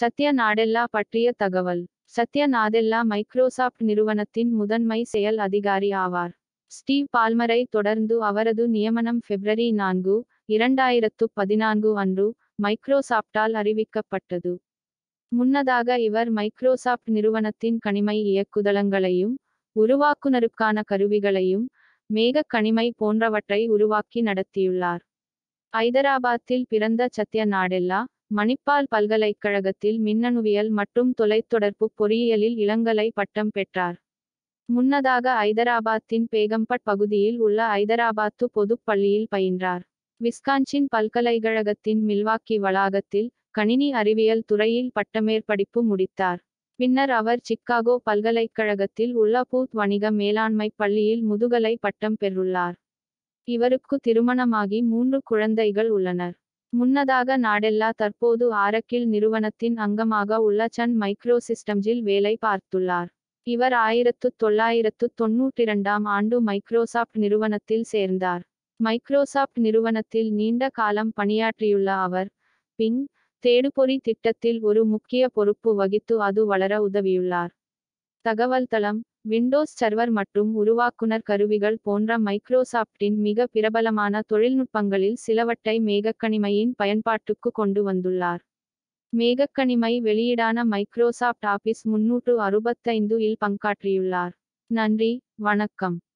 சத்யா நாடெல்லா பற்றிய தகவல் சத்யா நாதெல்லா மைக்ரோசாப்ட் நிறுவனத்தின் முதன்மை செயல் அதிகாரி ஆவார் ஸ்டீவ் பால்மரை தொடர்ந்து அவரது நியமனம் பிப்ரவரி நான்கு இரண்டாயிரத்து பதினான்கு அன்று மைக்ரோசாப்டால் அறிவிக்கப்பட்டது முன்னதாக இவர் மைக்ரோசாப்ட் நிறுவனத்தின் கணிமை இயக்குதளங்களையும் உருவாக்குனருக்கான கருவிகளையும் மேக கணிமை போன்றவற்றை உருவாக்கி நடத்தியுள்ளார் ஐதராபாத்தில் பிறந்த சத்ய நாடெல்லா மணிப்பால் பல்கலைக்கழகத்தில் மின்னணுவியல் மற்றும் தொலைத்தொடர்பு பொறியியலில் இளங்கலை பட்டம் பெற்றார் முன்னதாக ஐதராபாத்தின் பேகம்பட் பகுதியில் உள்ள ஐதராபாத்து பொதுப் பள்ளியில் பயின்றார் விஸ்கான்சின் பல்கலைக்கழகத்தின் மில்வாக்கி வளாகத்தில் கணினி அறிவியல் துறையில் பட்டமேற்படிப்பு முடித்தார் பின்னர் அவர் சிக்காகோ பல்கலைக்கழகத்தில் உள்ள பூத் வணிக மேலாண்மை பள்ளியில் முதுகலை பட்டம் பெற்றுள்ளார் இவருக்கு திருமணமாகி மூன்று குழந்தைகள் உள்ளனர் முன்னதாக நாடெல்லா தற்போது ஆரக்கில் நிறுவனத்தின் அங்கமாக உள்ள சன் மைக்ரோசிஸ்டம்ஸில் வேலை பார்த்துள்ளார் இவர் ஆயிரத்து தொள்ளாயிரத்து தொன்னூற்றிரண்டாம் ஆண்டு மைக்ரோசாப்ட் நிறுவனத்தில் சேர்ந்தார் மைக்ரோசாப்ட் நிறுவனத்தில் நீண்ட காலம் பணியாற்றியுள்ள அவர் பிங் தேடுபொறி திட்டத்தில் ஒரு முக்கிய பொறுப்பு வகித்து அது வளர உதவியுள்ளார் தகவல் தளம் விண்டோஸ் சர்வர் மற்றும் உருவாக்குனர் கருவிகள் போன்ற மைக்ரோசாப்டின் மிக பிரபலமான தொழில்நுட்பங்களில் சிலவற்றை மேகக்கணிமையின் பயன்பாட்டுக்கு கொண்டு வந்துள்ளார் மேகக்கணிமை வெளியீடான மைக்ரோசாப்ட் ஆபிஸ் முன்னூற்று அறுபத்தைந்து இல் பங்காற்றியுள்ளார் நன்றி வணக்கம்